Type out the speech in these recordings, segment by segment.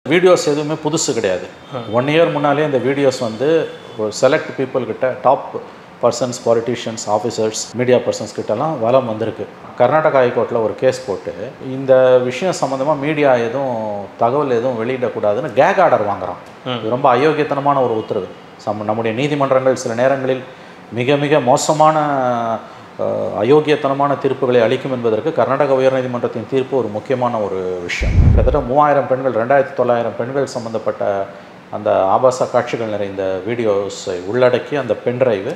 Videos எதுவுமே புதுசு கிடையாது ஒன் இயர் முன்னாலே இந்த வீடியோஸ் வந்து ஒரு செலக்ட் பீப்புள் கிட்ட top persons politicians officers media persons கிட்டலாம் வலம் வந்திருக்கு கர்நாடகா ஹைகோர்ட்டில் ஒரு கேஸ் போட்டு இந்த விஷயம் சம்மந்தமாக மீடியா எதுவும் தகவல் எதுவும் வெளியிடக்கூடாதுன்னு கேக் ஆர்டர் வாங்குறான் இது ரொம்ப அயோக்கியத்தனமான ஒரு உத்தரவு சம் நம்முடைய நீதிமன்றங்கள் சில நேரங்களில் மிக மிக மோசமான அஹ், அயோக்கியத்தனமான தீர்ப்புகளை அளிக்கும் என்பதற்கு கர்நாடக உயர்நீதிமன்றத்தின் தீர்ப்பு ஒரு முக்கியமான ஒரு விஷயம் கிட்டத்தட்ட மூவாயிரம் பெண்கள் ரெண்டாயிரத்தி தொள்ளாயிரம் பெண்கள் சம்பந்தப்பட்ட அந்த ஆபாச காட்சிகள் நிறைந்த வீடியோஸை உள்ளடக்கி அந்த பென்ட்ரைவு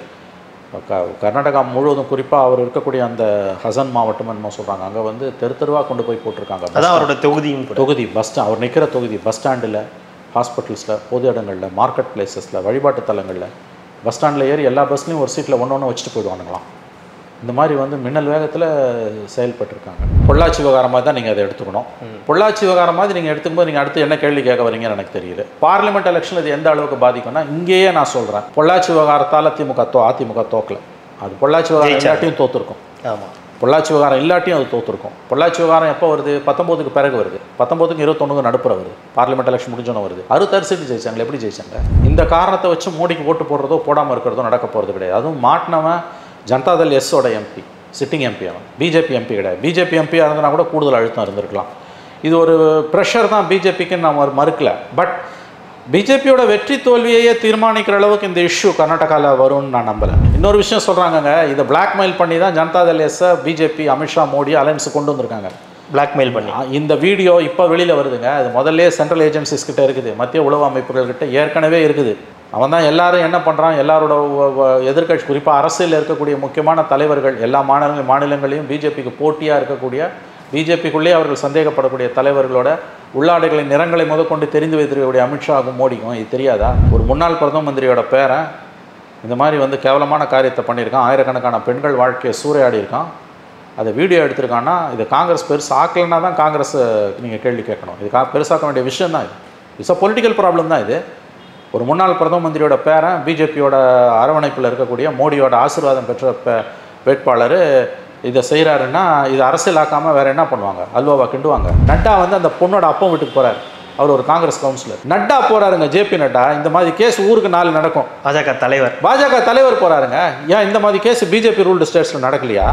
க கர்நாடகா முழுவதும் குறிப்பாக அவர் இருக்கக்கூடிய அந்த ஹசன் மாவட்டம் என்னமோ சொல்கிறாங்க அங்கே வந்து தெரு தெருவாக கொண்டு போய் போட்டிருக்காங்க அதான் அவரோட தொகுதியும் கூட தொகுதி பஸ் ஸ்டா அவர் நிற்கிற தொகுதி பஸ் ஸ்டாண்டில் ஹாஸ்பிட்டல்ஸில் பொது இடங்களில் மார்க்கெட் பிளேசஸில் வழிபாட்டு தலங்களில் பஸ் ஸ்டாண்டில் ஏறி எல்லா பஸ்லையும் ஒரு சீட்டில் ஒன்று ஒன்று வச்சுட்டு போயிடுவானுங்களாம் இந்த மாதிரி வந்து மின்னல் வேகத்தில் செயல்பட்டிருக்காங்க பொள்ளாச்சி விவகாரமாக தான் நீங்கள் அதை எடுத்துக்கணும் பொள்ளாச்சி விவகாரம் மாதிரி நீங்கள் எடுத்துக்கும்போது நீங்கள் அடுத்து என்ன கேள்வி கேட்க வரீங்கன்னு எனக்கு தெரியல பார்லிமெண்ட் எலெக்ஷன் இது எந்த அளவுக்கு பாதிக்கும்னா இங்கேயே நான் சொல்கிறேன் பொள்ளாச்சி விவகாரத்தால் திமுக தோ அதிமுக தோக்கல அது பொள்ளாச்சி விவகாரம் எல்லாத்தையும் தோத்துருக்கும் ஆமாம் பொள்ளாச்சி விவகாரம் இல்லாட்டியும் அது தோத்துருக்கும் பொள்ளாச்சி விவகாரம் எப்போ வருது பத்தொம்போதுக்கு பிறகு வருது பத்தொம்போதுக்கு இருபத்தொன்னுக்கு நடுப்புற வருது பார்லிமெண்ட் எலெக்ஷன் முடிஞ்சோன்னு வருது அறுபத்தாறு சீட்டு ஜெயிச்சாங்க எப்படி ஜெயிச்சாங்க இந்த காரணத்தை வச்சு மோடிக்கு ஓட்டு போடுறதோ போடாமல் இருக்கிறதோ நடக்க போகிறது கிடையாது அதுவும் மாட்டினவன் ஜனதாதள் எஸ்ஸோட எம்பி சிட்டிங் எம்பி அவன் பிஜேபி எம்பி கிடையாது பிஜேபி எம்பியாக இருந்தனா கூட கூடுதல் அழுத்தம் இருந்திருக்கலாம் இது ஒரு ப்ரெஷர் தான் பிஜேபிக்கு நான் மறு- மறுக்கல பட் பிஜேபியோட வெற்றி தோல்வியையே தீர்மானிக்கிற அளவுக்கு இந்த இஷ்யூ கர்நாடகாவில் வரும்னு நான் நம்பலை இன்னொரு விஷயம் சொல்கிறாங்கங்க இதை பிளாக்மெயில் பண்ணி தான் ஜனதாதள் எஸ்ஸை பிஜேபி அமித்ஷா மோடி அலைன்ஸ் கொண்டு வந்திருக்காங்க பிளாக்மெயில் பண்ணி ஆ, இந்த வீடியோ இப்போ வெளியில் வருதுங்க அது முதல்ல சென்ட்ரல் ஏஜென்சிஸ் கிட்ட இருக்குது மத்திய உளவு அமைப்புகள் கிட்ட ஏற்கனவே இருக்குது அவன் தான் எல்லாரும் என்ன பண்ணுறான் எல்லாரோட எதிர்கட்சி குறிப்பாக அரசியலில் இருக்கக்கூடிய முக்கியமான தலைவர்கள் எல்லா மாநில மாநிலங்களையும் பிஜேபிக்கு போட்டியாக இருக்கக்கூடிய பிஜேபிக்குள்ளே அவர்கள் சந்தேகப்படக்கூடிய தலைவர்களோட உள்ளாடைகளின் நிறங்களை முதற்கொண்டு தெரிந்து வைத்திருக்கக்கூடிய அமித்ஷாவுக்கும் மோடிக்கும் இது தெரியாதா ஒரு முன்னாள் பிரதம மந்திரியோட பேரன் இந்த மாதிரி வந்து கேவலமான காரியத்தை பண்ணியிருக்கான் ஆயிரக்கணக்கான பெண்கள் வாழ்க்கையை சூறையாடி இருக்கான் அதை வீடியோ எடுத்திருக்கான்னா இது காங்கிரஸ் பெருசு ஆக்கலைன்னா தான் காங்கிரஸ் நீங்கள் கேள்வி கேட்கணும் இது கா பெருசாக்க வேண்டிய விஷயம் தான் இது இட்ஸ் அ பொலிட்டிக்கல் ப்ராப்ளம் தான் இது ஒரு முன்னாள் பிரதம மந்திரியோட பேரன் பிஜேபியோட அரவணைப்பில் இருக்கக்கூடிய மோடியோட ஆசீர்வாதம் பெற்ற பே- வேட்பாளர் இதை செய்கிறாருன்னா இது அரசியலாக்காமல் வேறு என்ன பண்ணுவாங்க அல்வாவா கிண்டுவாங்க நட்டா வந்து அந்த பொண்ணோட அப்பம் வீட்டுக்கு போகிறார் அவர் ஒரு காங்கிரஸ் கவுன்சிலர் நட்டா போகிறாருங்க ஜேபி நட்டா இந்த மாதிரி கேஸ் ஊருக்கு நாலு நடக்கும் பாஜக தலைவர் பாஜக தலைவர் போறாருங்க ஏன் இந்த மாதிரி கேஸ் பிஜேபி ரூல்டு ஸ்டேட்ஸில் நடக்கலையா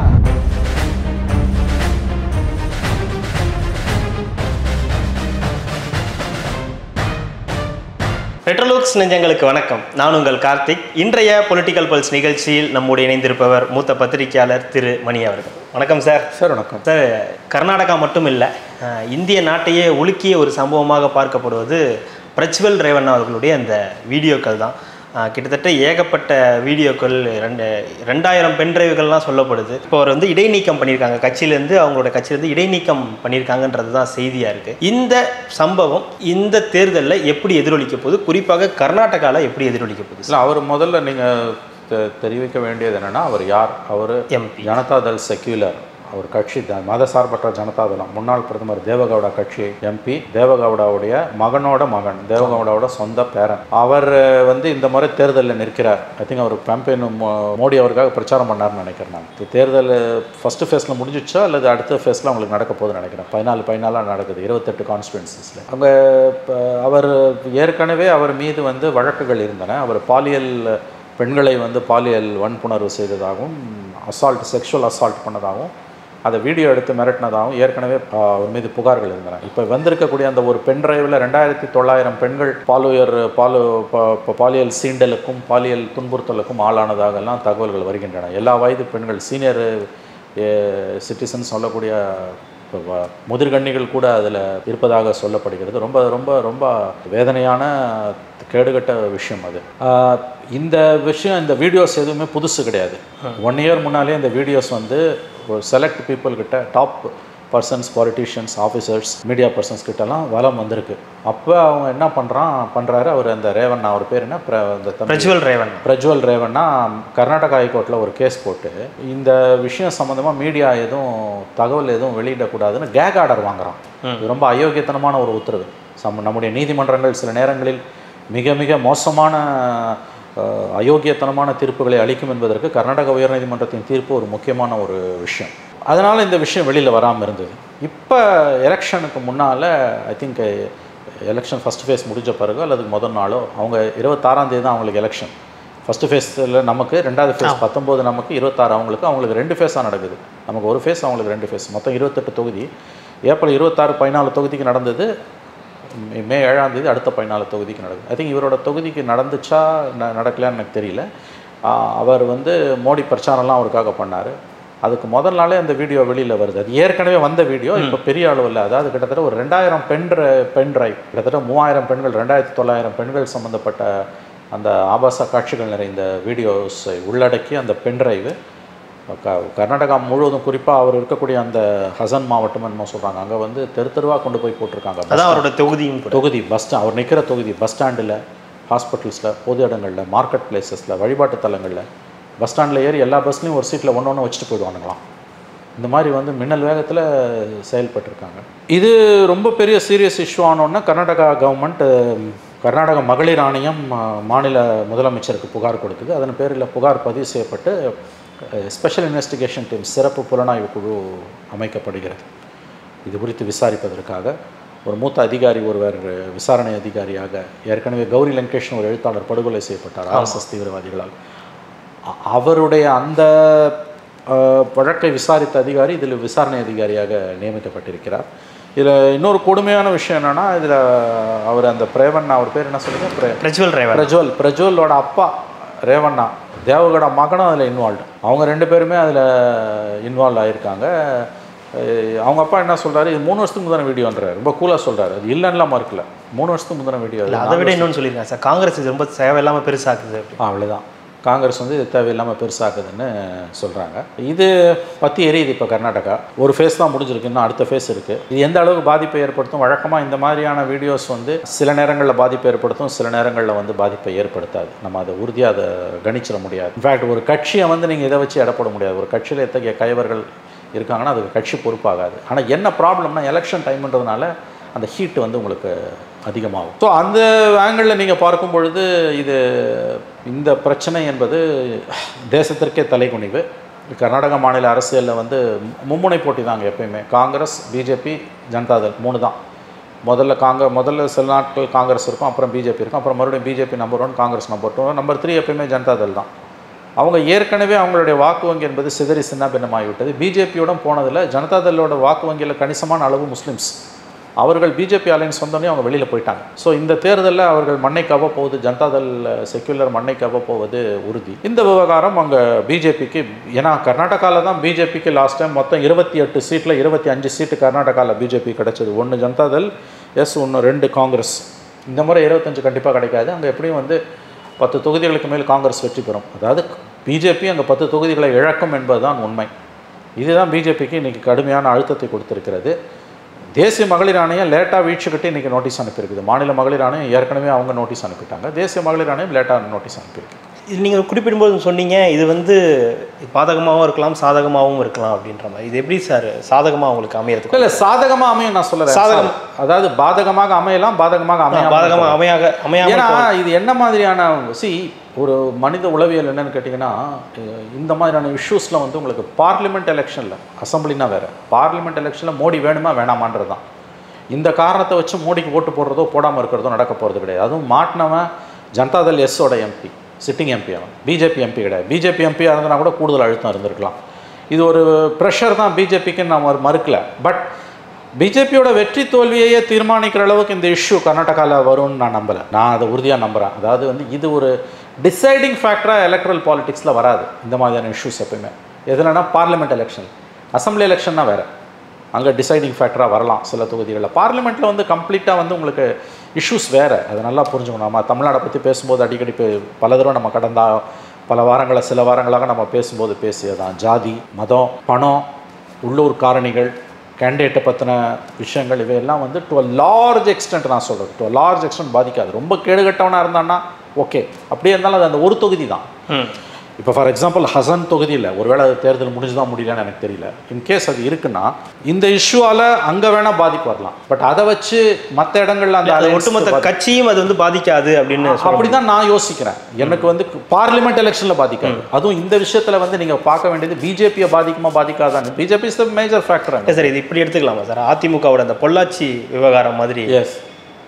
பெட்ரோலுக்ஸ் நெஞ்சங்களுக்கு வணக்கம் நான் உங்கள் கார்த்திக் இன்றைய பொலிட்டிக்கல் பல்ஸ் நிகழ்ச்சியில் நம்முடைய இணைந்திருப்பவர் மூத்த பத்திரிகையாளர் திரு மணி அவர்கள் வணக்கம் சார் சார் வணக்கம் சார் கர்நாடகா மட்டும் இல்லை அஹ், இந்திய நாட்டையே உலுக்கிய ஒரு சம்பவமாக பார்க்கப்படுவது பிரஜ்வல் ரேவண்ணா அவர்களுடைய அந்த வீடியோக்கள் தான் அஹ், கிட்டத்தட்ட ஏகப்பட்ட வீடியோக்கள் ரெண்டு ரெண்டாயிரம் பென்ட்ரைவுகள்லாம் சொல்லப்படுது இப்போ அவர் வந்து இடைநீக்கம் பண்ணியிருக்காங்க கட்சியிலேருந்து அவங்களோட கட்சியிலேருந்து இடைநீக்கம் பண்ணியிருக்காங்கிறது தான் செய்தியாக இருக்குது இந்த சம்பவம் இந்த தேர்தலில் எப்படி எதிரொலிக்க போகுது குறிப்பாக கர்நாடகாவில் எப்படி எதிரொலிக்க போகுது இல்லை அவர் முதல்ல நீங்கள் தெரிவிக்க வேண்டியது என்னன்னா அவர் யார் அவர் எம்பி ஜனதாதள் செக்யூலர் அவர் கட்சி த- மதசார்பற்ற ஜனதாதளம் முன்னாள் பிரதமர் தேவகவுடா கட்சி எம்பி தேவகவுடாவுடைய மகனோட மகன் தேவகவுடாவோட சொந்த பேரன் அவர் வந்து இந்த முறை தேர்தலில் நிற்கிறார் ஐ திங்க் அவர் கேம்பெயின் மோடி அவருக்காக பிரச்சாரம் பண்ணார்னு நினைக்கிறேன் நான் இந்த தேர்தல் ஃபஸ்ட்டு ஃபேஸில் முடிஞ்சிச்சா அல்லது அடுத்த ஃபேஸில் அவங்களுக்கு நடக்க போகுதுன்னு நினைக்கிறேன் பதினாலு பதினாலாக நடக்குது இருபத்தெட்டு கான்ஸ்டுவன்சிஸில் அவங்க இப்ப அவர் ஏற்கனவே அவர் மீது வந்து வழக்குகள் இருந்தன அவர் பாலியல் பெண்களை வந்து பாலியல் வன்புணர்வு செய்ததாகவும் அசால்ட் செக்ஷுவல் அசால்ட் பண்ணதாகவும் அதை வீடியோ எடுத்து மிரட்டினதாகவும் ஏற்கனவே ஆ, அவர் மீது புகார்கள் இருந்தன இப்போ வந்திருக்கக்கூடிய அந்த ஒரு பெண் டிரைவில் ரெண்டாயிரத்தி தொள்ளாயிரம் பெண்கள் பாலுயர் பாலு பா- பா- பாலியல் சீண்டலுக்கும் பாலியல் துன்புறுத்தலுக்கும் ஆளானதாகலாம் தகவல்கள் வருகின்றன எல்லா வயது பெண்கள் சீனியர் சிட்டிசன் சொல்லக்கூடிய இப்ப வ- முதிர்கண்ணிகள் கூட அதில் இருப்பதாக சொல்லப்படுகிறது ரொம்ப ரொம்ப ரொம்ப வேதனையான கேடுகட்ட விஷயம் அது ஆஹ் இந்த விஷயம் இந்த வீடியோஸ் எதுவுமே புதுசு கிடையாது ஒன் இயர் முன்னாலே இந்த வீடியோஸ் வந்து ஒரு செலக்ட் பீப்புள் கிட்ட top persons politicians officers media persons கிட்டலாம் வலம் வந்திருக்கு அப்போ அவங்க என்ன பண்ணுறான் பண்ணுறாரு அவர் அந்த ரேவண்ணா அவர் பேர் என்ன பிர- அந்த தம்பி- பிரஜ்வல் ரேவண்ணா பிரஜ்வல் ரேவண்ணா கர்நாடகா ஹைகோர்ட்டில் ஒரு கேஸ் போட்டு இந்த விஷயம் சம்மந்தமாக மீடியா எதுவும் தகவல் எதுவும் வெளியிடக்கூடாதுன்னு கேக் ஆர்டர் வாங்குறான் இது ரொம்ப அயோக்கியத்தனமான ஒரு உத்தரவு சம் நம்முடைய நீதிமன்றங்கள் சில நேரங்களில் மிக மிக மோசமான அஹ், அயோக்கியத்தனமான தீர்ப்புகளை அளிக்கும் என்பதற்கு கர்நாடக உயர்நீதிமன்றத்தின் தீர்ப்பு ஒரு முக்கியமான ஒரு விஷயம் அதனால் இந்த விஷயம் வெளியில் வராமல் இருந்தது இப்போ எலெக்ஷனுக்கு முன்னால் I think election first phase முடிஞ்ச பிறகு அல்லது முதல் நாளோ அவங்க இருபத்தாறாம் தேதி தான் அவங்களுக்கு எலெக்ஷன் ஃபஸ்ட்டு ஃபேஸில் நமக்கு ரெண்டாவது ஃபேஸ் பத்தொம்போது நமக்கு இருபத்தாறு அவங்களுக்கு அவங்களுக்கு ரெண்டு ஃபேஸாக நடக்குது நமக்கு ஒரு ஃபேஸ் அவங்களுக்கு ரெண்டு ஃபேஸ் மொத்தம் இருபத்தெட்டு தொகுதி ஏப்ரல் இருபத்தாறு பதினாலு தொகுதிக்கு நடந்தது மே- மே ஏழாம் தேதி அடுத்த பதினாலு தொகுதிக்கு நடக்குது ஐ திங்க் இவரோட தொகுதிக்கு நடந்துச்சா ந- நடக்கலையான்னு எனக்கு தெரியல ஆ, அவர் வந்து மோடி பிரச்சாரம்லாம் அவருக்காக பண்ணார் அதுக்கு முதல் நாளே அந்த வீடியோ வெளியில் வருது அது ஏற்கனவே வந்த வீடியோ இப்போ பெரிய அளவில் அதாவது கிட்டத்தட்ட ஒரு ரெண்டாயிரம் பென் ட்ரை- பென் டிரைவ் கிட்டத்தட்ட மூவாயிரம் பெண்கள் ரெண்டாயிரத்தி தொள்ளாயிரம் பெண்கள் சம்மந்தப்பட்ட அந்த ஆபாச காட்சிகள் நிறைந்த வீடியோஸை உள்ளடக்கி அந்த பென் டிரைவு க கர்நாடகா முழுவதும் குறிப்பாக அவர் இருக்கக்கூடிய அந்த ஹசன் மாவட்டம் என்னமோ சொல்கிறாங்க அங்கே வந்து தெரு தெருவாக கொண்டு போய் போட்டிருக்காங்க அதான் அவரோட தொகுதியும் கூட தொகுதி பஸ் ஸ்டா அவர் நிற்கிற தொகுதி பஸ் ஸ்டாண்டில் ஹாஸ்பிட்டல்ஸில் பொது இடங்களில் மார்க்கெட் பிளேசஸில் வழிபாட்டு தலங்களில் பஸ் ஸ்டாண்டில் ஏறி எல்லா பஸ்லையும் ஒரு சீட்டில் ஒன்று ஒன்று வச்சுட்டு போயிடுவானுங்களாம் இந்த மாதிரி வந்து மின்னல் வேகத்தில் செயல்பட்டிருக்காங்க இது ரொம்ப பெரிய சீரியஸ் இஷ்யூ ஆனோன்னா கர்நாடகா கவர்மெண்ட் கர்நாடக மகளிர் ஆணையம் அஹ், மாநில முதலமைச்சருக்கு புகார் கொடுத்தது அதன் பேரில் புகார் பதிவு செய்யப்பட்டு ஸ்பெஷல் இன்வெஸ்டிகேஷன் டீம் சிறப்பு புலனாய்வு குழு அமைக்கப்படுகிறது இது குறித்து விசாரிப்பதற்காக ஒரு மூத்த அதிகாரி ஒருவர் விசாரணை அதிகாரியாக ஏற்கனவே கௌரி லங்கேஷ்னு ஒரு எழுத்தாளர் படுகொலை செய்யப்பட்டார் ஆர்எஸ்எஸ் தீவிரவாதிகளால் அ- அவருடைய அந்த அஹ், வழக்கை விசாரித்த அதிகாரி இதில் விசாரணை அதிகாரியாக நியமிக்கப்பட்டிருக்கிறார் இதில் இன்னொரு கொடுமையான விஷயம் என்னன்னா இதில் அவர் அந்த பிரேவண்ணா அவர் பேர் என்ன சொல்லுங்க பிரே பிரஜ்வல் ரேவன் பிரஜ்வல் பிரஜ்வலோட அப்பா ரேவண்ணா தேவகோட மகனும் அதில் இன்வால்வ்டு அவங்க ரெண்டு பேருமே அதில் இன்வால்வ் ஆகியிருக்காங்க அஹ் அவங்க அப்பா என்ன சொல்றாரு இது மூணு வருஷத்துக்கு முந்தின வீடியோன்றாரு ரொம்ப கூலாக சொல்றாரு அது இல்லைன்னுலாம் மறுக்கல மூணு வருஷத்துக்கு முந்தின வீடியோ இல்லை அதை விட இன்னொன்று சொல்லியிருக்காங்க சார் காங்கிரஸ் இது ரொம்ப தேவையில்லாமல் பெருசாக்குது அப்படி அவ்வளோதான் காங்கிரஸ் வந்து இது தேவையில்லாமல் பெருசாக்குதுன்னு சொல்கிறாங்க இது பற்றி எரியுது இப்போ கர்நாடகா ஒரு ஃபேஸ் தான் முடிஞ்சிருக்கு இன்னும் அடுத்த ஃபேஸ் இருக்குது இது எந்த அளவுக்கு பாதிப்பை ஏற்படுத்தும் வழக்கமாக இந்த மாதிரியான வீடியோஸ் வந்து சில நேரங்களில் பாதிப்பை ஏற்படுத்தும் சில நேரங்களில் வந்து பாதிப்பை ஏற்படுத்தாது நம்ம அதை உறுதியாக அதை கணிச்சிட முடியாது இன்ஃபேக்ட் ஒரு கட்சியை வந்து நீங்கள் இதை வச்சு எடப்பட முடியாது ஒரு கட்சியில் எத்தகைய கைவர்கள் இருக்காங்கன்னா அதுக்கு கட்சி பொறுப்பாகாது ஆனால் என்ன ப்ராப்ளம்னா எலெக்ஷன் டைம்ன்றதுனால அந்த ஹீட் வந்து உங்களுக்கு அதிகமாகும் ஸோ அந்த ஆங்கிளில் நீங்கள் பார்க்கும் பொழுது இது இந்த பிரச்சனை என்பது தேசத்திற்கே தலைகுனிவு கர்நாடக மாநில அரசியலில் வந்து மும்முனை போட்டி தாங்க எப்பயுமே காங்கிரஸ் பிஜேபி ஜனதாதள் மூணு தான் முதல்ல காங்க முதல்ல சில நாட்கள் காங்கிரஸ் இருக்கும் அப்புறம் பிஜேபி இருக்கும் அப்புறம் மறுபடியும் BJP number one Congress number two number three எப்பயுமே ஜனதாதள் தான் அவங்க ஏற்கனவே அவங்களுடைய வாக்கு வங்கி என்பது சிதறி சின்னாபின்னமாகிவிட்டது பிஜேபியோட போனதில் ஜனதாதளோட வாக்கு வங்கியில் கணிசமான அளவு முஸ்லிம்ஸ் அவர்கள் பிஜேபி அலைன்ஸ் வந்தோடனே அவங்க வெளியில் போயிட்டாங்க ஸோ இந்த தேர்தலில் அவர்கள் மண்ணை கவ போகுது ஜனதாதள் செக்யுலர் மண்ணை கவ போவது உறுதி இந்த விவகாரம் அங்கே பிஜேபிக்கு ஏன்னா கர்நாடகாவில் தான் பிஜேபிக்கு லாஸ்ட் டைம் மொத்தம் இருபத்தி எட்டு சீட்டில் இருபத்தி அஞ்சு சீட்டு கர்நாடகாவில் பிஜேபி கிடைச்சது ஒன்று ஜனதாதள் எஸ் ஒன்று ரெண்டு காங்கிரஸ் இந்த முறை இருபத்தஞ்சு கண்டிப்பாக கிடைக்காது அங்கே எப்படியும் வந்து பத்து தொகுதிகளுக்கு மேல் காங்கிரஸ் வெற்றி பெறும் அதாவது பிஜேபி அங்கே பத்து தொகுதிகளை இழக்கும் என்பதுதான் உண்மை இதுதான் பிஜேபிக்கு இன்றைக்கி கடுமையான அழுத்தத்தை கொடுத்திருக்கிறது தேசிய மகளிர் ஆணையம் லேட்டாக வீழ்ச்சிக்கிட்டு இன்றைக்கி நோட்டீஸ் அனுப்பியிருக்குது மாநில மகளிர் ஆணையம் ஏற்கனவே அவங்க நோட்டீஸ் அனுப்பிட்டாங்க தேசிய மகளிர் ஆணையம் லேட்டாக நோட்டீஸ் அனுப்பியிருக்கு இது நீங்கள் குறிப்பிடும்போது சொன்னீங்க இது வந்து பாதகமாகவும் இருக்கலாம் சாதகமாகவும் இருக்கலாம் அப்படின்ற மாதிரி இது எப்படி சார் சாதகமாக உங்களுக்கு அமையறதுக்கு இல்லை சாதகமாக அமையும் நான் சொல்லுறேன் சாதகம். அதாவது பாதகமாக அமையலாம் பாதகமாக அமையாம பாதகமாக அமையாக அமையாமல் ஏன்னா இது என்ன மாதிரியான சி ஒரு மனித உளவியல் என்னன்னு கேட்டிங்கன்னா அஹ் இந்த மாதிரியான இஷ்யூஸில் வந்து உங்களுக்கு பார்லிமெண்ட் எலெக்ஷனில் அசம்பிளினா வேறு பார்லிமெண்ட் எலெக்ஷனில் மோடி வேணுமா வேணாமான்றது தான் இந்த காரணத்தை வச்சு மோடிக்கு ஓட்டு போடுறதோ போடாமல் இருக்கிறதோ நடக்க போகிறது கிடையாது அதுவும் மாட்டினவன் ஜனதாதள் எஸ்ஸோட எம்பி சிட்டிங் எம்பி அவன் பிஜேபி எம்பி கிடையாது பிஜேபி எம்பியாக இருந்தனா கூட கூடுதல் அழுத்தம் இருந்திருக்கலாம் இது ஒரு ப்ரெஷர் தான் பிஜேபிக்கு நான் மறு- மறுக்கல பட் பிஜேபியோட வெற்றி தோல்வியையே தீர்மானிக்கிற அளவுக்கு இந்த இஷ்யூ கர்நாடகாவில் வரும்னு நான் நம்பலை நான் அதை உறுதியாக நம்புகிறேன் அதாவது வந்து இது ஒரு டிசைடிங் ஃபேக்டராக எலக்ட்ரல் பாலிடிக்ஸில் வராது இந்த மாதிரியான இஷ்யூஸ் எப்பயுமே எதுலனா பார்லிமெண்ட் எலெக்ஷன் அசம்பிளி எலெக்ஷன்னா வேறு அங்கே டிசைடிங் ஃபேக்டராக வரலாம் சில தொகுதிகளில் பார்லிமெண்ட்டில் வந்து கம்ப்ளீட்டாக வந்து உங்களுக்கு இஷ்யூஸ் வேறு அதை நல்லா புரிஞ்சுக்கணும் நம்ம தமிழ்நாடை பற்றி பேசும்போது அடிக்கடி பே- பல தடவை நம்ம கடந்த பல வாரங்களை சில வாரங்களாக நம்ம பேசும்போது பேசியதான் ஜாதி மதம் பணம் உள்ளூர் காரணிகள் கேண்டிடேட்டை பற்றின விஷயங்கள் இவையெல்லாம் வந்து டு அ லார்ஜ் எக்ஸ்டென்ட் நான் சொல்கிறது டு அ லார்ஜ் எக்ஸ்டென்ட் பாதிக்காது ரொம்ப கேடுகட்டவனாக இருந்தான்னா ஓகே அப்படியே இருந்தாலும் அது அந்த ஒரு தொகுதி தான் ம் இப்போ ஃபார் எக்ஸாம்பிள் ஹசன் தொகுதியில் ஒருவேளை அது தேர்தல் முடிஞ்சுதான் முடியலன்னு எனக்கு தெரியல இன்கேஸ் அது இருக்குன்னா இந்த இஷ்யூவால் அங்கே வேணால் பாதிப்பு வரலாம் பட் அதை வச்சு மற்ற இடங்கள்ல அந்த அது alliance ஒட்டுமொத்த பாதி- கட்சியும் அது வந்து பாதிக்காது அப்படின்னு சொல்ல அப்படிதான் நான் யோசிக்கிறேன் எனக்கு வந்து பார்லிமெண்ட் எலெக்ஷனில் பாதிக்காது அதுவும் இந்த விஷயத்தில் வந்து நீங்கள் பார்க்க வேண்டியது பிஜேபியை பாதிக்குமா பாதிக்காதான்னு BJP is the major factor இல்லை சார் இது இப்படி எடுத்துக்கலாமா சார் அதிமுகவோட அந்த பொள்ளாச்சி விவகாரம் மாதிரி எஸ்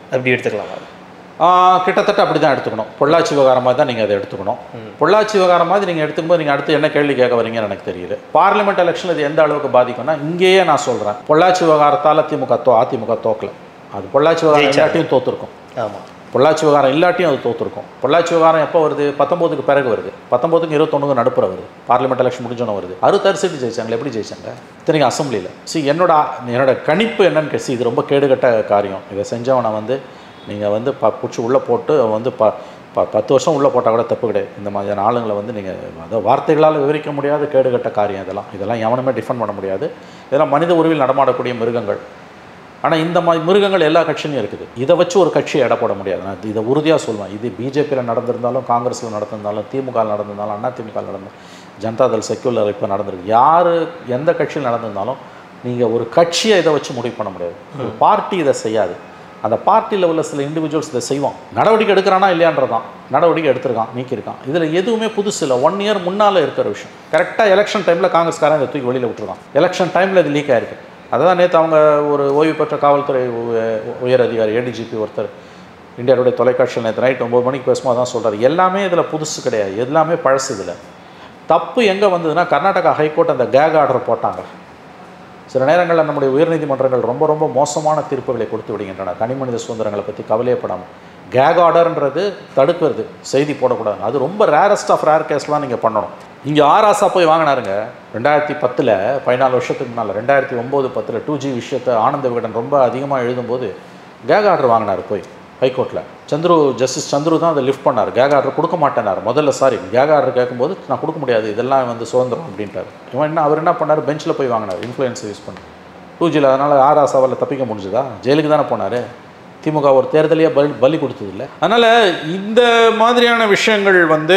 அப்படி எடுத்துக்கலாமா ஆஹ் கிட்டத்தட்ட அப்படி தான் எடுத்துக்கணும் பொள்ளாச்சி விவகாரம் மாதிரி தான் நீங்கள் அதை எடுத்துக்கணும் பொள்ளாச்சி விவகாரம் மாதிரி நீங்கள் எடுத்துக்கும்போது நீங்கள் அடுத்து என்ன கேள்வி கேட்க வரீங்கன்னு எனக்கு தெரியல பார்லிமெண்ட் எலெக்ஷன் இது எந்த அளவுக்கு பாதிக்கும்னா இங்கேயே நான் சொல்கிறேன் பொள்ளாச்சி விவகாரத்தால் திமுக தோ அதிமுக தோக்கல அது பொள்ளாச்சி விவகாரம் இல்லாட்டியும் தோத்துருக்கும் ஆமாம் பொள்ளாச்சி விவகாரம் இல்லாட்டியும் அது தோத்துருக்கும் பொள்ளாச்சி விவகாரம் எப்போ வருது பத்தொம்போதுக்கு பிறகு வருது பத்தொம்போதுக்கு இருபத்தொன்னுக்கு நடுப்புற வருது பார்லிமெண்ட் எலெக்ஷன் முடிஞ்சோன்னு வருது அறுபத்தாறு சீட்டு ஜெயிச்சாங்களே எப்படி ஜெயிச்சாங்க இத்தனைக்கு அசம்பிளியில் சி என்னோட என்னோட கணிப்பு என்னன்னு கேசி இது ரொம்ப கேடுகட்ட காரியம் இதை செஞ்சவனை வந்து நீங்கள் வந்து ப பிடிச்சி உள்ளே போட்டு அவன் வந்து ப ப பத்து வருஷம் உள்ளே போட்டால் கூட தப்பு கிடையாது இந்த மாதிரியான ஆளுங்களை வந்து நீங்கள் அதாவது வார்த்தைகளால் விவரிக்க முடியாத கேடுகட்ட காரியம் இதெல்லாம் இதெல்லாம் எவனுமே டிஃபெண்ட் பண்ண முடியாது இதெல்லாம் மனித உருவில் நடமாடக்கூடிய மிருகங்கள் ஆனால் இந்த மாதிரி மிருகங்கள் எல்லா கட்சியிலும் இருக்குது இதை வச்சு ஒரு கட்சியை எடை போட முடியாது நான் இதை உறுதியாக சொல்லுவேன் இது பிஜேபியில் நடந்திருந்தாலும் காங்கிரஸில் நடந்திருந்தாலும் திமுக நடந்திருந்தாலும் அண்ணா திமுக நடந்து ஜனதாதள் செக்யூலர் இப்போ நடந்திருக்கு யார் எந்த கட்சியில் நடந்திருந்தாலும் நீங்கள் ஒரு கட்சியை இதை வச்சு முடிவு பண்ண முடியாது ஒரு பார்ட்டி இதை செய்யாது அந்த பார்ட்டியில் உள்ள சில இண்டிவிஜுவல்ஸ் இதை செய்வான் நடவடிக்கை எடுக்கிறானா இல்லையான்றதான் நடவடிக்கை எடுத்திருக்கான் நீக்கியிருக்கான் இதில் எதுவுமே புதுசு இல்லை ஒன் இயர் முன்னால் இருக்கிற விஷயம் கரெக்டாக எலெக்ஷன் டைமில் காங்கிரஸ்காரன் இதை தூக்கி வெளியில் விட்டுருக்கான் எலெக்ஷன் டைமில் இது லீக் ஆயிருக்கு அதான் நேற்று அவங்க ஒரு ஓய்வு பெற்ற காவல்துறை உ- உயர் அதிகாரி ஏடிஜிபி ஒருத்தர் இந்தியாவுடைய தொலைக்காட்சியில் நேற்று நைட் ஒம்பது மணிக்கு பேசும்போது தான் சொல்கிறார் எல்லாமே இதில் புதுசு கிடையாது எல்லாமே பழசு இதில் தப்பு எங்கே வந்ததுன்னா கர்நாடகா ஹைகோர்ட் அந்த கேக் ஆர்டர் போட்டாங்க சில நேரங்களில் நம்முடைய உயர்நீதிமன்றங்கள் ரொம்ப ரொம்ப மோசமான தீர்ப்புகளை கொடுத்து விடுகின்றன தனி மனித சுதந்திரங்களை பற்றி கவலையப்படாமல் கேக் ஆர்டர்ன்றது தடுக்கிறது செய்தி போடக்கூடாது அது ரொம்ப ரேரஸ்ட் ஆஃப் ரேர் கேஸ்லாம் நீங்கள் பண்ணணும் இங்கே ஆராசா போய் வாங்கினாருங்க ரெண்டாயிரத்தி பத்தில் பதினாலு வருஷத்துக்கு முன்னால் ரெண்டாயிரத்தி ஒம்பது பத்தில் டூ ஜி விஷயத்தை ஆனந்த விகடன் ரொம்ப அதிகமாக எழுதும்போது கேக் ஆர்டர் வாங்கினார் போய் ஹைகோர்ட்டில் சந்துரு ஜஸ்டிஸ் சந்துரு தான் அதை லிஃப்ட் பண்ணார் கேக் ஆர்டர் கொடுக்க மாட்டேனார் முதல்ல சாரி கேக் ஆர்டர் கேட்கும்போது நான் கொடுக்க முடியாது இதெல்லாம் வந்து சுதந்திரம் அப்படின்ட்டார் இவன் என்ன அவர் என்ன பண்ணார் பெஞ்சில் போய் வாங்கினார் இன்ஃப்ளூயன்ஸ் யூஸ் பண்ணி டூ ஜியில் அதனால் ஆர் ஆசாவில் தப்பிக்க முடிஞ்சுதா ஜெயிலுக்கு தானே போனார் திமுக ஒரு தேர்தலையே பலி பலி கொடுத்ததில்ல அதனால் இந்த மாதிரியான விஷயங்கள் வந்து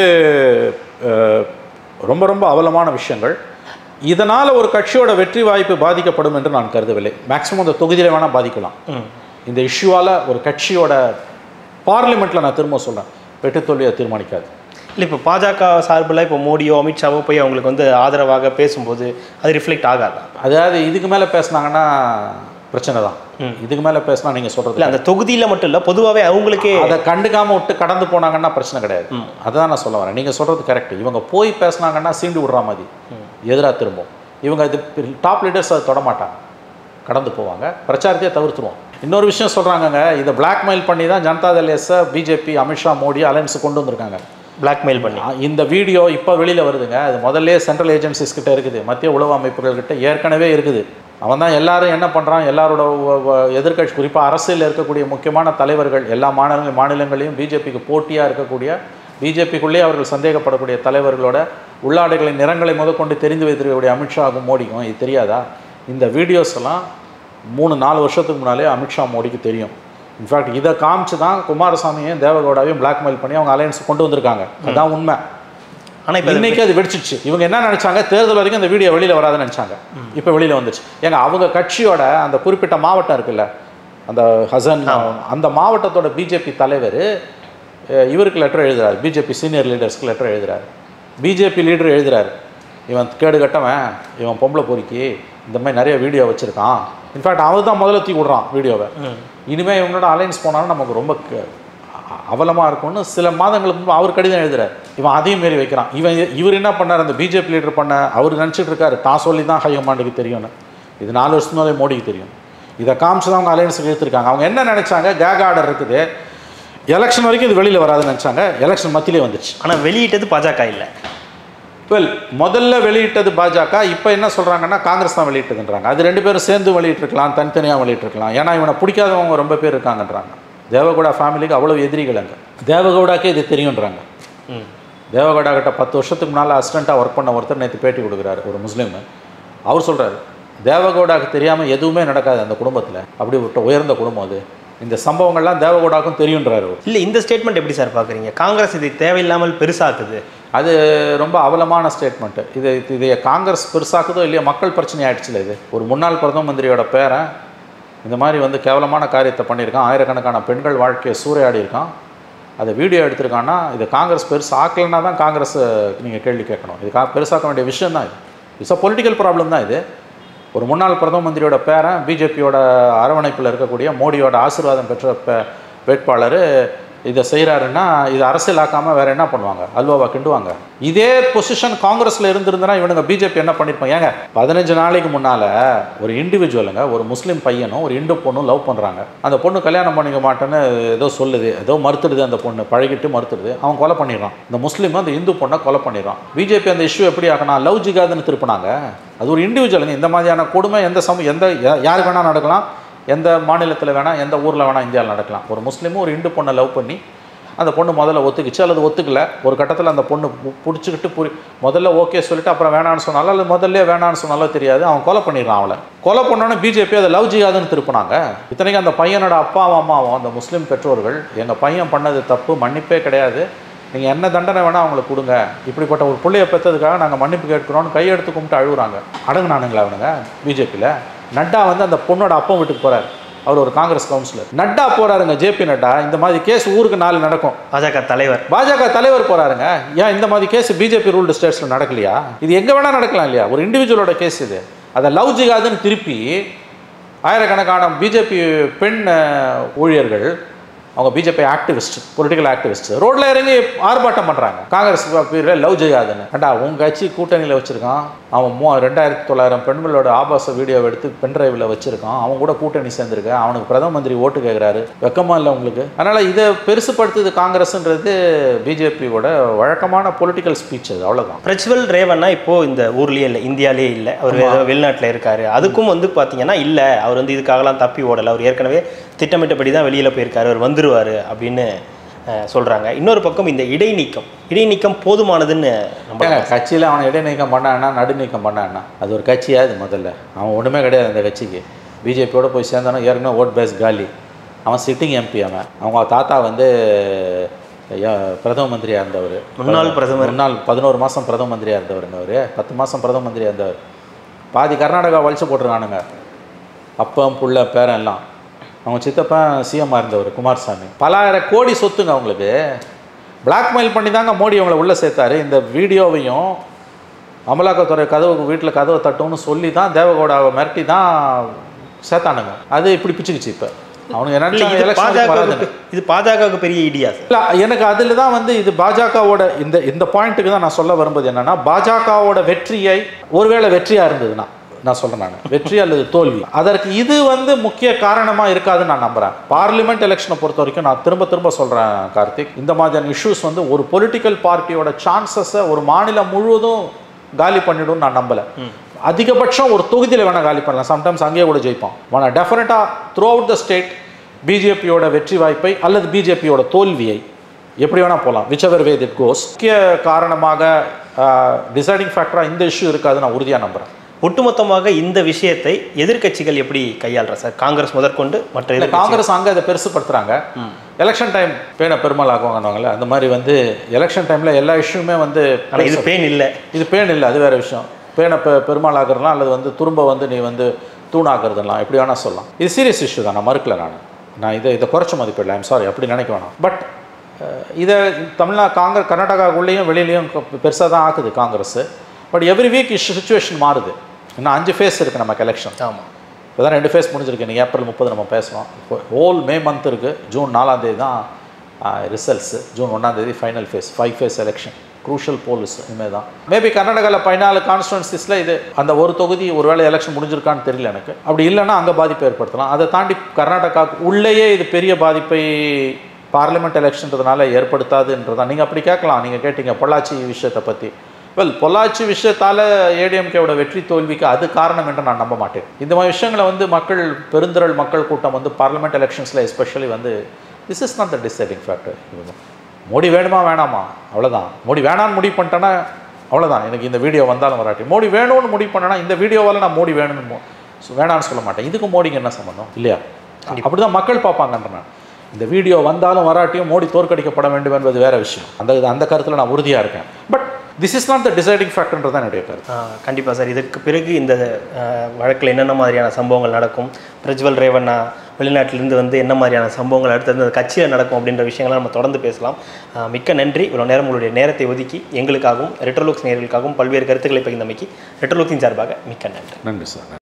அஹ், ரொம்ப ரொம்ப அவலமான விஷயங்கள் இதனால் ஒரு கட்சியோட வெற்றி வாய்ப்பு பாதிக்கப்படும் என்று நான் கருதவில்லை மேக்ஸிமம் அந்த தொகுதியில் வேணால் பாதிக்கலாம் இந்த இஷ்யூவால் ஒரு கட்சியோட பார்லிமெண்ட்டில் நான் திரும்ப சொல்கிறேன் வெற்றி தோல்வியை தீர்மானிக்காது இல்லை இப்போ பாஜக சார்பில் இப்போ மோடியோ அமித்ஷாவோ போய் அவங்களுக்கு வந்து ஆதரவாக பேசும்போது அது ரிஃப்ளெக்ட் ஆகாதா அதாவது இதுக்கு மேலே பேசுனாங்கன்னா பிரச்சனை தான் இதுக்கு மேலே பேசினா நீங்கள் சொல்கிறது இல்லை அந்த தொகுதியில் மட்டும் இல்லை பொதுவாகவே அவங்களுக்கே அதை கண்டுக்காம விட்டு கடந்து போனாங்கன்னா பிரச்சனை கிடையாது அதுதான் நான் சொல்ல வரேன் நீங்கள் சொல்கிறது கரெக்ட் இவங்க போய் பேசுனாங்கன்னா சீண்டு விடுற மாதிரி எதிராக திரும்பும் இவங்க இது டாப் லீடர்ஸ் அதை தொட மாட்டாங்க கடந்து போவாங்க பிரச்சாரத்தையே தவிர்த்துருவோம் இன்னொரு விஷயம் சொல்கிறாங்கங்க இதை பிளாக்மெயில் பண்ணி தான் ஜனதாதள் எஸ்ஸை பிஜேபி அமித்ஷா மோடி அலையன்ஸ் கொண்டு வந்திருக்காங்க பிளாக்மெயில் பண்ணி ஆ, இந்த வீடியோ இப்போ வெளியில் வருதுங்க அது முதல்ல சென்ட்ரல் ஏஜென்சிஸ் கிட்ட இருக்குது மத்திய உளவு அமைப்புகள் கிட்ட ஏற்கனவே இருக்குது அவன் தான் எல்லாரும் என்ன பண்ணுறான் எல்லாரோட எதிர்க்கட்சி குறிப்பாக அரசியலில் இருக்கக்கூடிய முக்கியமான தலைவர்கள் எல்லா மாநில மாநிலங்களையும் பிஜேபிக்கு போட்டியாக இருக்கக்கூடிய பிஜேபிக்குள்ளேயே அவர்கள் சந்தேகப்படக்கூடிய தலைவர்களோட உள்ளாடைகளின் நிறங்களை முதற்கொண்டு தெரிந்து வைத்திருக்கக்கூடிய அமித்ஷாவுக்கும் மோடிக்கும் இது தெரியாதா இந்த வீடியோஸ் எல்லாம் மூணு நாலு வருஷத்துக்கு முன்னாலே அமித்ஷா மோடிக்கு தெரியும் இன்ஃபேக்ட் இதை காமிச்சு தான் குமாரசாமியையும் தேவகவுடாவையும் பிளாக்மெயில் பண்ணி அவங்க அலையன்ஸ் கொண்டு வந்திருக்காங்க அதான் உண்மை ஆனால் இப்போ இன்னைக்கு அது வெடிச்சிச்சு இவங்க என்ன நினைச்சாங்க தேர்தல் வரைக்கும் அந்த வீடியோ வெளியில வராதுன்னு நினைச்சாங்க இப்போ வெளியில வந்துச்சு ஏங்க அவங்க கட்சியோட அந்த குறிப்பிட்ட மாவட்டம் இருக்குல்ல அந்த ஹசன் அந்த மாவட்டத்தோட பிஜேபி தலைவர் அஹ், இவருக்கு லெட்டர் எழுதுறாரு பிஜேபி சீனியர் லீடர்ஸ்க்கு லெட்டர் எழுதுறாரு பிஜேபி லீடர் எழுதுறாரு இவன் கேடு கட்டவன் இவன் பொம்பளை பொறுக்கி இந்த மாதிரி நிறைய வீடியோ வச்சிருக்கான் இன்ஃபேக்ட் அவர் தான் முதல்ல தூக்கி விடுறான் வீடியோவை இனிமேல் இவங்களோட அலைன்ஸ் போனாலும் நமக்கு ரொம்ப க- அவலமாக இருக்கும்னு சில மாதங்களுக்கு முன்பு அவர் கடிதம் எழுதுறாரு இவன் அதையும் மீறி வைக்கிறான் இவன் இவர் என்ன பண்ணார் அந்த பிஜேபி லீடர் பண்ண அவர் நினச்சிட்டு இருக்காரு தான் சொல்லி தான் ஹைகமாண்டுக்கு தெரியும்னு இது நாலு வருஷத்துனாலே மோடிக்கு தெரியும் இதை காமிச்சு தான் அவங்க அலையன்ஸுக்கு இழுத்துருக்காங்க அவங்க என்ன நினைச்சாங்க கேக் ஆர்டர் இருக்குது எலெக்ஷன் வரைக்கும் இது வெளியில் வராதுன்னு நினச்சாங்க எலெக்ஷன் மத்தியிலே வந்துச்சு ஆனால் வெளியிட்டது பாஜக இல்லை வெல் முதல்ல வெளியிட்டது பாஜக இப்போ என்ன சொல்கிறாங்கன்னா காங்கிரஸ் தான் வெளியிட்டதுன்றாங்க அது ரெண்டு பேரும் சேர்ந்து வெளியிட்டிருக்கலாம் தனித்தனியாக வெளியிட்டிருக்கலாம் ஏன்னா இவனை பிடிக்காதவங்க ரொம்ப பேர் இருக்காங்கன்றாங்க தேவகவுடா ஃபேமிலிக்கு அவ்வளோ எதிரிகள் அங்கே தேவகவுடாக்கே இது தெரியுன்றாங்க ம் தேவகவுடா கிட்ட பத்து வருஷத்துக்கு முன்னால் அசிஸ்டண்ட்டாக ஒர்க் பண்ண ஒருத்தர் நேற்று பேட்டி கொடுக்குறாரு ஒரு முஸ்லீம் அவர் சொல்கிறாரு தேவகவுடாக்கு தெரியாமல் எதுவுமே நடக்காது அந்த குடும்பத்தில் அப்படி விட்ட உயர்ந்த குடும்பம் அது இந்த சம்பவங்கள்லாம் தேவகவுடாக்கும் தெரியுன்றாரு அவர் இல்லை இந்த ஸ்டேட்மெண்ட் எப்படி சார் பார்க்குறீங்க காங்கிரஸ் இது தேவையில்லாமல் பெருசாக்குது அது ரொம்ப அவலமான ஸ்டேட்மெண்ட்டு இது இது காங்கிரஸ் பெருசாக்குதோ இல்லையோ மக்கள் பிரச்சனை ஆயிடுச்சுல இது ஒரு முன்னாள் பிரதம மந்திரியோட பேரன் இந்த மாதிரி வந்து கேவலமான காரியத்தை பண்ணியிருக்கான் ஆயிரக்கணக்கான பெண்கள் வாழ்க்கையை சூறையாடி இருக்கான் அதை வீடியோ எடுத்திருக்கான்னா இது காங்கிரஸ் பெருசு ஆக்கலைன்னா தான் காங்கிரஸ் நீங்கள் கேள்வி கேட்கணும் இது கா பெருசாக்க வேண்டிய விஷயம் தான் இது இட்ஸ் அ பொலிட்டிக்கல் ப்ராப்ளம் தான் இது ஒரு முன்னாள் பிரதம மந்திரியோட பேரன் பிஜேபியோட அரவணைப்பில் இருக்கக்கூடிய மோடியோட ஆசீர்வாதம் பெற்ற பே வேட்பாளர் இதை செய்கிறாருன்னா இது அரசியலாக்காமல் வேற என்ன பண்ணுவாங்க அல்வாவா கிண்டுவாங்க இதே பொசிஷன் காங்கிரஸில் இருந்திருந்தனா இவனுங்க பிஜேபி என்ன பண்ணியிருப்பாங்க ஏங்க பதினஞ்சு நாளைக்கு முன்னால் ஒரு இண்டிவிஜுவலுங்க ஒரு முஸ்லீம் பையனும் ஒரு இந்து பொண்ணும் லவ் பண்ணுறாங்க அந்த பொண்ணு கல்யாணம் பண்ணிக்க மாட்டேன்னு ஏதோ சொல்லுது ஏதோ மறுத்துடுது அந்த பொண்ணு பழகிட்டு மறுத்துடுது அவன் கொலை பண்ணிடுறான் இந்த முஸ்லீம் அந்த இந்து பொண்ணை கொலை பண்ணிடுறான் பிஜேபி அந்த இஷ்யூ எப்படி ஆக்கணும் லவ் ஜிகாதுன்னு திருப்பினாங்க அது ஒரு இண்டிவிஜுவலுங்க இந்த மாதிரியான கொடுமை எந்த சம எந்த யா- யாருக்கு வேணால் நடக்கலாம் எந்த மாநிலத்தில் வேணால் எந்த ஊரில் வேணால் இந்தியாவில் நடக்கலாம் ஒரு முஸ்லீமும் ஒரு இந்து பொண்ணை லவ் பண்ணி அந்த பொண்ணு முதல்ல ஒத்துக்கிச்சு அல்லது ஒத்துக்கல ஒரு கட்டத்தில் அந்த பொண்ணு பு- பிடிச்சிக்கிட்டு புரி முதல்ல ஓகே சொல்லிட்டு அப்புறம் வேணான்னு சொன்னாலும் அல்லது முதல்ல வேணான்னு சொன்னாலும் தெரியாது அவன் கொலை பண்ணிடுறான் அவளை கொலை பண்ணோன்னே பிஜேபி அதை லவ் ஜிகாதுன்னு திருப்பினாங்க இத்தனைக்கும் அந்த பையனோட அப்பாவும் அம்மாவும் அந்த முஸ்லீம் பெற்றோர்கள் எங்கள் பையன் பண்ணது தப்பு மன்னிப்பே கிடையாது நீங்கள் என்ன தண்டனை வேணால் அவங்களுக்கு கொடுங்க இப்படிப்பட்ட ஒரு பிள்ளைய பெற்றதுக்காக நாங்கள் மன்னிப்பு கேட்குறோம்னு கையெடுத்து கும்பிட்டு அழுகுறாங்க அடங்குனானுங்களா அவனுங்க பிஜேபியில் நட்டா வந்து அந்த பொண்ணோட அப்பா வீட்டுக்கு போகிறார் அவர் ஒரு காங்கிரஸ் கவுன்சிலர் நட்டா போகிறாருங்க ஜேபி நட்டா இந்த மாதிரி கேஸ் ஊருக்கு நாலு நடக்கும் பாஜக தலைவர் பாஜக தலைவர் போறாருங்க ஏன் இந்த மாதிரி கேஸ் பிஜேபி ரூல்டு ஸ்டேட்ஸில் நடக்கலையா இது எங்கே வேணால் நடக்கலாம் இல்லையா ஒரு இண்டிவிஜுவலோட கேஸ் இது அதை லவ் ஜிகாதுன்னு திருப்பி ஆயிரக்கணக்கான பிஜேபி பெண் அஹ், ஊழியர்கள் அவங்க பிஜேபி ஆக்டிவிஸ்ட் பொலிட்டிக்கல் ஆக்டிவிஸ்ட் ரோட்ல இறங்கி ஆர்ப்பாட்டம் பண்றாங்க காங்கிரஸ் பீரியட்ல லவ் ஜெயாதுன்னு ஏண்டா உங்க கட்சி கூட்டணியில் வச்சிருக்கான் அவன் மூ ரெண்டாயிரத்தி தொள்ளாயிரம் பெண்களோட ஆபாச வீடியோவை எடுத்து பென்ட்ரைவில் வச்சிருக்கான் அவன் கூட கூட்டணி சேர்ந்திருக்க அவனுக்கு பிரதம மந்திரி ஓட்டு கேட்குறாரு வெக்கமா இல்லை உங்களுக்கு அதனால இதை பெருசுப்படுத்துது காங்கிரஸ்ன்றது பிஜேபியோட வழக்கமான பொலிட்டிக்கல் ஸ்பீச் அது அவ்வளவுதான் பிரஜ்வல் ரேவண்ணா இப்போ இந்த ஊர்லயே இல்லை இந்தியாலே இல்லை அவர் ஏதோ வெளிநாட்டில் இருக்காரு அதுக்கும் வந்து பார்த்தீங்கன்னா இல்லை அவர் வந்து இதுக்காகலாம் தப்பி ஓடலை அவர் ஏற்கனவே திட்டமிட்டபடி தான் வெளியில் போயிருக்காரு அவர் வந்துருவார் அப்படின்னு அஹ், சொல்றாங்க இன்னொரு பக்கம் இந்த இடைநீக்கம் இடைநீக்கம் போதுமானதுன்னு நம்ம ஏங்க கட்சியில் அவனை இடைநீக்கம் பண்ணான்னா நடுநீக்கம் பண்ணான்னா அது ஒரு கட்சியா இது முதல்ல அவன் ஒன்றுமே கிடையாது அந்த கட்சிக்கு பிஜேபியோட போய் சேர்ந்தானோ ஏற்கனவே ஓட் பேஸ் காலி அவன் சிட்டிங் எம்பி அவன் அவங்க தாத்தா வந்து யா- பிரதம மந்திரியாக இருந்தவர் முன்னாள் பிரதமர். முன்னாள் பதினோரு மாதம் பிரதம மந்திரியாக இருந்தவருங்க அவர் பத்து மாதம் பிரதம மந்திரியாக இருந்தவர் பாதி கர்நாடகா வலிச்சு போட்டிருக்கானுங்க அப்பம் புள்ள பேரன் எல்லாம் அவங்க சித்தப்பன் சிஎம்மாக இருந்தவர் குமாரசாமி பலாயிரம் கோடி சொத்துங்க அவங்களுக்கு பிளாக்மெயில் பண்ணி தாங்க மோடி அவங்கள உள்ளே சேர்த்தாரு இந்த வீடியோவையும் அமலாக்கத்துறை கதவு வீட்டில் கதவை தட்டும்னு சொல்லி தான் தேவகவுடாவை மிரட்டி தான் சேர்த்தானுங்க அது இப்படி பிச்சுக்குச்சு இப்போ அவனுங்க இல்ல, நினச்சாங்க இது எலெக்ஷன் வராதுன்னு பாஜகவுக்கு இது பாஜகவுக்கு பெரிய ஐடியா சார் இல்லை எனக்கு அதில் தான் வந்து இது பாஜகவோட இந்த இந்த பாயிண்ட்டுக்கு தான் நான் சொல்ல வரும்போது என்னன்னா பாஜகவோட வெற்றியை ஒருவேளை வெற்றியாக இருந்ததுன்னா நான் சொல்கிறேன் நான் வெற்றி அல்லது தோல்வி அதற்கு இது வந்து முக்கிய காரணமாக இருக்காதுன்னு நான் நம்புகிறேன் பார்லிமெண்ட் எலெக்ஷனை பொறுத்த வரைக்கும் நான் திரும்ப திரும்ப சொல்கிறேன் கார்த்திக் இந்த மாதிரியான இஷ்யூஸ் வந்து ஒரு பொலிட்டிக்கல் பார்ட்டியோட சான்சஸை ஒரு மாநிலம் முழுவதும் காலி பண்ணிடும்னு நான் நம்பலை அதிகபட்சம் ஒரு தொகுதியில் வேணால் காலி பண்ணலாம் சம்டைம்ஸ் அங்கேயே கூட ஜெயிப்பான் ஆனால் டெஃபினட்டாக த்ரூ அவுட் த ஸ்டேட் பிஜேபியோட வெற்றி வாய்ப்பை அல்லது பிஜேபியோட தோல்வியை எப்படி வேணால் போகலாம் விச் எவர் வே திட் கோஸ் முக்கிய காரணமாக டிசைடிங் ஃபேக்டராக இந்த இஷ்யூ இருக்காது நான் உறுதியாக நம்புகிறேன் ஒட்டுமொத்தமாக இந்த விஷயத்தை எதிர்க்கட்சிகள் எப்படி கையாளுற சார் காங்கிரஸ் முதற்கொண்டு மற்ற இல்லை எதிர்க்கட்சிகள் காங்கிரஸ் அங்கே அதை பெருசுப்படுத்துகிறாங்க எலெக்ஷன் டைம் பேனை பெருமாள் ஆக்குவாங்கன்னுவாங்கல்ல அந்த மாதிரி வந்து எலெக்ஷன் டைமில் எல்லா இஷ்யூமே வந்து ஆனால் இது பேன் இல்லை இது பேன் இல்லை அது வேற விஷயம் பேனை பெ பெருமாள் ஆக்குறதுலாம் அல்லது வந்து துரும்ப வந்து நீ வந்து தூணாக்குறதுலாம் எப்படி வேணால் சொல்லலாம் இது சீரியஸ் இஷ்யூ தான் நான் மறுக்கல நான் நான் இதை இதை குறைச்ச மதிப்பிடல ஐம் சாரி அப்படி நினைக்க வேணாம் பட் இதை தமிழ்நா காங்கிரஸ் கர்நாடகாவுள்ளேயும் வெளியிலையும் பெருசாக தான் ஆக்குது Congress but every week situation மாறுது இன்னும் அஞ்சு ஃபேஸ் இருக்குது நமக்கு எலெக்ஷன் ஆமாம் இப்போ தான் ரெண்டு ஃபேஸ் முடிஞ்சிருக்கு நீங்கள் ஏப்ரல் முப்பது நம்ம பேசுகிறோம் இப்போ ஹோல் மே மந்த் இருக்குது ஜூன் நாலாம் தேதி தான் ரிசல்ட்ஸு ஜூன் ஒன்றாம் தேதி final phase five phase election crucial polls இனிமேல் தான் மேபி கர்நாடகாவில் பதினாலு கான்ஸ்டுவன்சிஸில் இது அந்த ஒரு தொகுதி ஒருவேளை எலெக்ஷன் முடிஞ்சிருக்கான்னு தெரியல எனக்கு அப்படி இல்லைன்னா அங்கே பாதிப்பை ஏற்படுத்தலாம் அதை தாண்டி கர்நாடகாவுக்கு உள்ளேயே இது பெரிய பாதிப்பை பார்லிமெண்ட் எலெக்ஷன்றதுனால ஏற்படுத்தாதுன்றதான் நீங்கள் அப்படி கேட்கலாம் நீங்கள் கேட்டீங்க பொள்ளாச்சி விஷயத்தை பற்றி வெல் பொள்ளாச்சி விஷயத்தால் ஏடிஎம்கேவோட வெற்றி தோல்விக்கு அது காரணம் என்று நான் நம்ப மாட்டேன் இந்த மாதிரி விஷயங்களை வந்து மக்கள் பெருந்திரள் மக்கள் கூட்டம் வந்து பார்லிமெண்ட் எலெக்ஷன்ஸில் எஸ்பெஷலி வந்து this is not the deciding factor Modi வேணுமா வேணாமா அவ்வளோதான் மோடி வேணான்னு முடிவு பண்ணிட்டேன்னா அவ்வளோதான் எனக்கு இந்த வீடியோ வந்தாலும் வராட்டி மோடி வேணும்னு முடிவு பண்ணேன்னா இந்த வீடியோவால் நான் மோடி வேணும்னு மோ- so வேணான்னு சொல்ல மாட்டேன் இதுக்கு மோடிக்கு என்ன சம்மந்தம் இல்லையா அப்படிதான் மக்கள் பார்ப்பாங்கன்ற நான் இந்த வீடியோ வந்தாலும் வராட்டியும் மோடி தோற்கடிக்கப்பட வேண்டும் என்பது வேற விஷயம் அந்த அந்த கருத்தில் நான் உறுதியாக இருக்கேன் but this is not the deciding ஃபேக்டர்ன்றது தான் என்னுடைய கருத்து கண்டிப்பாக சார் இதுக்கு பிறகு இந்த வழக்கில் என்னென்ன மாதிரியான சம்பவங்கள் நடக்கும் பிரஜ்வல் ரேவண்ணா வெளிநாட்டிலிருந்து வந்து என்ன மாதிரியான சம்பவங்கள் அடுத்தது அந்த கட்சியில் நடக்கும் அப்படின்ற விஷயங்களை நம்ம தொடர்ந்து பேசலாம் ஆஹ் மிக்க நன்றி இவ்வளோ நேரம் உங்களுடைய நேரத்தை ஒதுக்கி எங்களுக்காகவும் ரெட்ரோலுக்ஸ் நேர்களுக்காகவும் பல்வேறு கருத்துக்களை பகிர்ந்தமைக்கு ரெட்ரோலுக்ஸின் சார்பாக மிக்க நன்றி நன்றி சார்